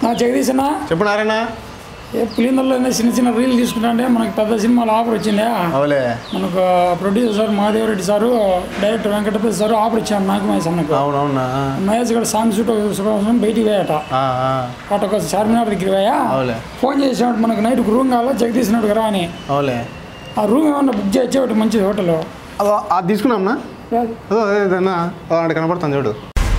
నా జగదీశనా చెప్పు నారాయణ ఏ పులిందర్లో చిన్న చిన్న రీల్ తీసుకుంటా అంటే మనకి పెద్ద సినిమాలు ఆఫర్ వచ్చిందే అవలే మనకు producer sir Mahadeva Reddy sir director Venkatapathi sir offer ఇచ్చారు నాకు మహేష్ అన్నకు అవునవునా మహేష్ గారు సాంగ్ షూట్ కోసం బయటికి పోయాట ఆ, ఆ. అటు ఒక చార్మినార్ దగ్గర పోయా అవులే ఫోన్ చేసాడు మనకు నైట్ రూమ్ కావాలా జగదీష్ నడు రా అని అవులే ఆ రూమ్ ఏమన్నా బుక్ చేయొచ్చు ఒకటి మంచిది హోటల్ అదో అది తీసుకున్నాంనా అదో అదే అదేనా అక్కడ కనపడుతుంది చూడు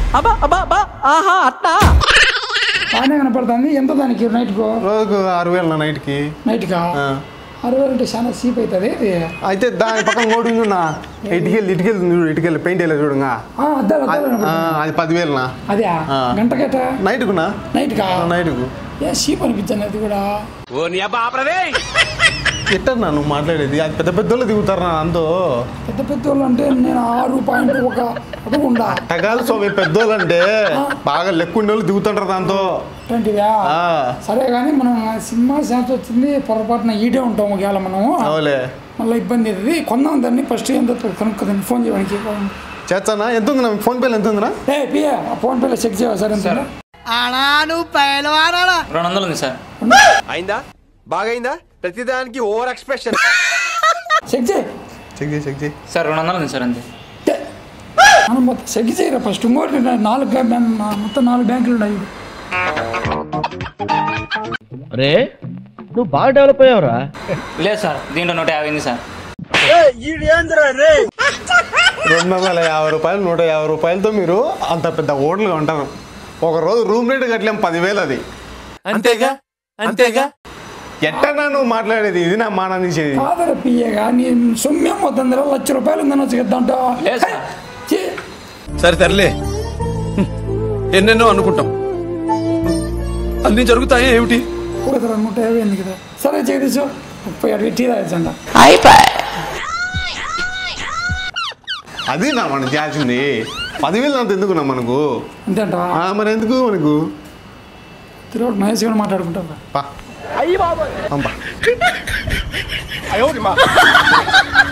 బాగానే కనపడుతుంది ఎంత దానికి నైట్కు రోజుకు ఆరు వేలు నా నైట్కి నైట్కా ఆ. అరవై అంటే చాలా చీప్ అవుతుంది ఇది అయితే దాని పక్కన ఓడి ఉందా ఇటుకెళ్ళి ఇటుకెళ్ళి చూడు ఇటుకెళ్ళి పెయింట్ వేయలేదు చూడుగా ఆ, అద్దాలు అద్దాలు ఆ, కనపడుతుంది. అది పదివేలునా అదే ఆ. గంటకేట నైట్కునా నైట్కా నైట్కు ఏ చీప్ అనిపించింది అది కూడా ఎట్టన్నా నువ్వు మాట్లాడేది అది పెద్ద పెద్దోళ్ళు దిగుతారా అంతో పెద్ద పెద్ద వాళ్ళు అంటే నేను ఆరు పాయింట్ ఒక అడుగుండా టగాలు స్వామి పెద్దోళ్ళు అంటే బాగా లెక్కుండే వాళ్ళు దిగుతుంటారు దాంతో అట్లాంటివా ఆ, సరే కానీ మనం సినిమా ఛాన్స్ వచ్చింది పొరపాటున ఈడే ఉంటాం ఒకవేళ మనము అవులే మళ్ళీ ఇబ్బంది అవుతుంది కొందాం దాన్ని ఫస్ట్ ఎంత కనుక్కుందాం ఫోన్ చేయడానికి చేస్తానా ఎంత ఉంది నాకు ఫోన్ పేలు ఎంత ఉందిరా ఏ పిఏ ఆ ఫోన్ పేలో చెక్ చేయవా సార్ ఎంత రెండు వందలు ఉంది సార్ అయిందా బాగైందా ప్రతిదానికి ఓవర్ ఎక్స్ప్రెషన్ చెక్ చేయి చెక్ చేయి చెక్ చేయి సార్ రెండు వందలు ఉంది సార్ అంతే టే. మనం మొత్తం చెక్ చేయరా ఫస్ట్ ఇంకోటి నా- నాలుగు బ్యాంక్ నా మొత్తం నాలుగు బ్యాంకులు ఉన్నాయి రే నువ్వు బాగా డెవలప్ అయ్యావురా లేదు సార్ దీంట్లో నూట యాభై ఉంది సార్ రెండు వందల యాభై రూపాయలు నూట యాభై రూపాయలతో మీరు అంత పెద్ద ఓటలుగా ఉంటారు ఒక రోజు రూమ్ రేట్ కట్టలేం పదివేలు అది అంతేగా అంతేగా ఎట్టన్నా నువ్వు మాట్లాడేది ఇది నా మానం తీసేది కాదర పిఏగా నీ సొమ్మేం పోతుంది లక్ష రూపాయలు ఉందని వచ్చి కదా లేదు సార్. సరే తరలే ఎన్నెన్నో అనుకుంటాం అన్ని జరుగుతాయి ఏమిటి ఒకసారి నూట యాభై ఉంది కదా సరే జగదీశ్ ముప్పై అడిగి టీ తాగచ్చండి అది నా మనం చేయాల్సింది పదివేలు అంత ఎందుకున్నా మనకు అంతేంట ఆ, మరి ఎందుకు మనకు తిరుగు మహేష్ కూడా మాట్లాడుకుంటారు పా పంపా